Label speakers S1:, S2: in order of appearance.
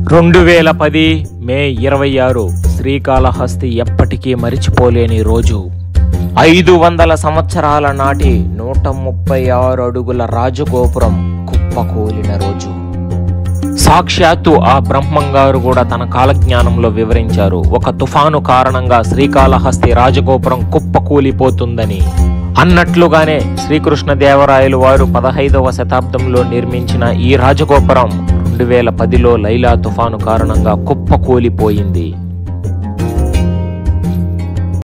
S1: రెండు వేల పది మే ఇరవై ఆరు శ్రీకాళహస్తి ఎప్పటికీ మరిచిపోలేని రోజు ఐదు వందల సంవత్సరాల నాటి నూట ముప్పై ఆరు అడుగుల రాజగోపురం కుప్పకూలిన రోజు సాక్షాత్తు ఆ బ్రహ్మంగారు కూడా తన కాలజ్ఞానంలో వివరించారు ఒక తుఫాను కారణంగా శ్రీకాళహస్తి రాజగోపురం కుప్పకూలిపోతుందని అన్నట్లుగానే శ్రీకృష్ణదేవరాయలు వారు పదహైదవ శతాబ్దంలో నిర్మించిన ఈ రాజగోపురం రెండు వేల పదిలో లైలా తుఫాను కారణంగా కుప్పకూలిపోయింది